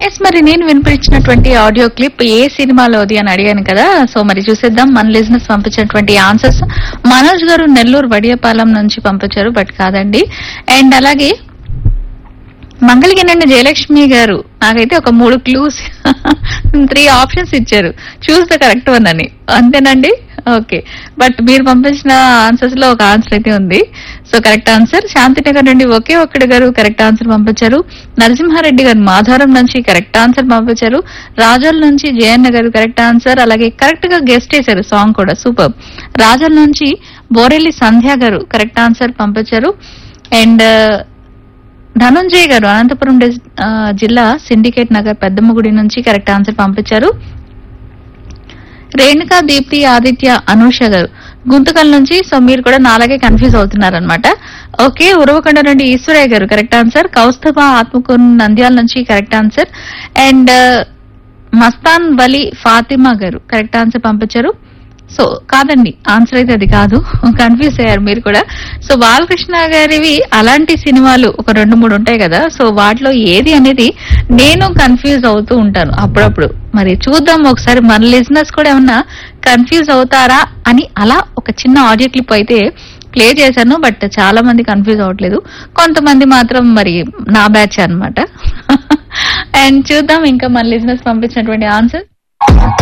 yes మరి నేను వినిపించినటువంటి audio clip ఏ సినిమాలోది అని అడిగాను కదా సో మరి చూసేద్దాం మన లిజినెస్ పంపించినటువంటి ఆన్సర్స్ మనోజ్ గారు నెల్లూరు వడియపాలెం నుంచి పంపించారు బట్ కాదండి అండ్ అలాగే మంగళగిరి జయలక్ష్మి గారు నాకైతే ఒక మూడు క్లూస్ త్రీ ఆప్షన్స్ ఇచ్చారు చూస్ ద కరెక్ట్ వన్ అని అంతేనండి ఓకే బట్ మీరు పంపించిన ఆన్సర్స్ లో ఒక ఆన్సర్ అయితే ఉంది సో కరెక్ట్ ఆన్సర్ శాంతినగర్ నుండి ఒకే ఒక్కడి గారు కరెక్ట్ ఆన్సర్ పంపించారు నరసింహారెడ్డి గారు మాధవరం నుంచి కరెక్ట్ ఆన్సర్ పంపించారు రాజోల్ నుంచి జయన్న గారు కరెక్ట్ ఆన్సర్ అలాగే కరెక్ట్ గా గెస్ట్ చేశారు సాంగ్ కూడా సూపర్ రాజోల్ నుంచి బోరెల్లి సంధ్య గారు కరెక్ట్ ఆన్సర్ పంపించారు అండ్ ధనుంజయ్ గారు అనంతపురం డిస్- ఆ, జిల్లా సిండికేట్ నగర్ పెద్దమ్మగుడి నుంచి కరెక్ట్ ఆన్సర్ పంపించారు రేణుకా దీప్తి ఆదిత్య అనూష గారు గుంతకల్ నుంచి సో మీరు కూడా నాలాగే కన్ఫ్యూజ్ అవుతున్నారనమాట ఓకే ఉరవకొండ నుండి ఈశ్వరయ్య గారు కరెక్ట్ ఆన్సర్ కౌస్తభ ఆత్మకూరు నంద్యాల నుంచి correct answer and Mastan Vali Fatima గారు కరెక్ట్ ఆన్సర్ పంపించారు సో కాదండి ఆన్సర్ అయితే అది కాదు కన్ఫ్యూజ్ అయ్యారు మీరు కూడా సో బాలకృష్ణ గారివి అలాంటి సినిమాలు ఒక రెండు మూడు ఉంటాయి కదా సో వాటిలో ఏది అనేది నేను కన్ఫ్యూజ్ అవుతూ ఉంటాను అప్పుడప్పుడు మరి చూద్దాం ఒకసారి మన లిజినెస్ కూడా ఏమన్నా కన్ఫ్యూజ్ అవుతారా అని అలా ఒక చిన్న ఆడియో క్లిప్ అయితే ప్లే చేశాను బట్ చాలా మంది కన్ఫ్యూజ్ అవ్వట్లేదు కొంతమంది మాత్రం మరి నా బ్యాచ్ అన్నమాట అండ్ చూద్దాం ఇంకా మన లిజినెస్ పంపించినటువంటి ఆన్సర్